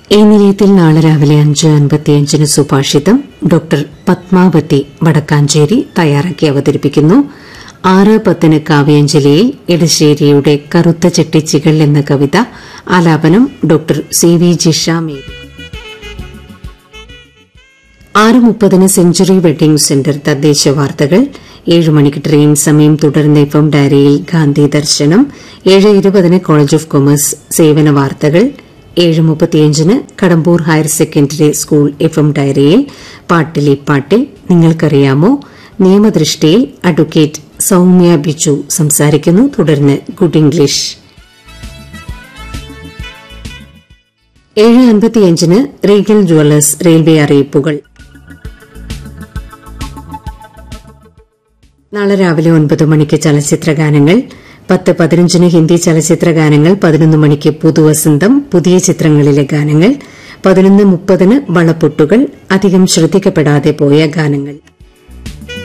ഈ നിലയത്തിൽ നാളെ രാവിലെ അഞ്ച് അൻപത്തിയഞ്ചിന് സുഭാഷിതം ഡോക്ടർ പത്മാവതി വടക്കാഞ്ചേരി തയ്യാറാക്കി അവതരിപ്പിക്കുന്നു ആറ് പത്തിന് കാവ്യാഞ്ജലിയിൽ ഇടശ്ശേരിയുടെ കറുത്ത ചെട്ടിച്ചികൾ എന്ന കവിത ആലാപനം doctor C V Jisha Mary ആറ് മുപ്പതിന് സെഞ്ചുറി വെഡിംഗ് സെന്റർ തദ്ദേശ വാർത്തകൾ ഏഴ് മണിക്ക് ട്രെയിൻ സമയം തുടർന്ന് എഫ് എം ഡയറിയിൽ ഗാന്ധി ദർശനം ഏഴ് ഇരുപതിന് കോളേജ് ഓഫ് കൊമേഴ്സ് സേവന വാർത്തകൾ ഏഴ് മുപ്പത്തിയഞ്ചിന് Kadambur higher secondary school F M ഡയറിയിൽ പാട്ടിലെ പാട്ടിൽ നിങ്ങൾക്കറിയാമോ നിയമദൃഷ്ടിയിൽ അഡ്വക്കേറ്റ് സൌമ്യ ബിജു സംസാരിക്കുന്നു തുടർന്ന് ഗുഡ് ഇംഗ്ലീഷ് ഏഴ് അൻപത്തിയഞ്ചിന് റീഗൽ ജുവല്ലേഴ്സ് റെയിൽവേ അറിയിപ്പുകൾ നാളെ രാവിലെ ഒൻപത് മണിക്ക് ചലച്ചിത്ര ഗാനങ്ങൾ പത്ത് പതിനഞ്ചിന് ഹിന്ദി ചലച്ചിത്ര ഗാനങ്ങൾ പതിനൊന്ന് മണിക്ക് പുതുവസന്തം പുതിയ ചിത്രങ്ങളിലെ ഗാനങ്ങൾ പതിനൊന്ന് മുപ്പതിന് വളപ്പൊട്ടുകൾ അധികം ശ്രദ്ധിക്കപ്പെടാതെ പോയ ഗാനങ്ങൾ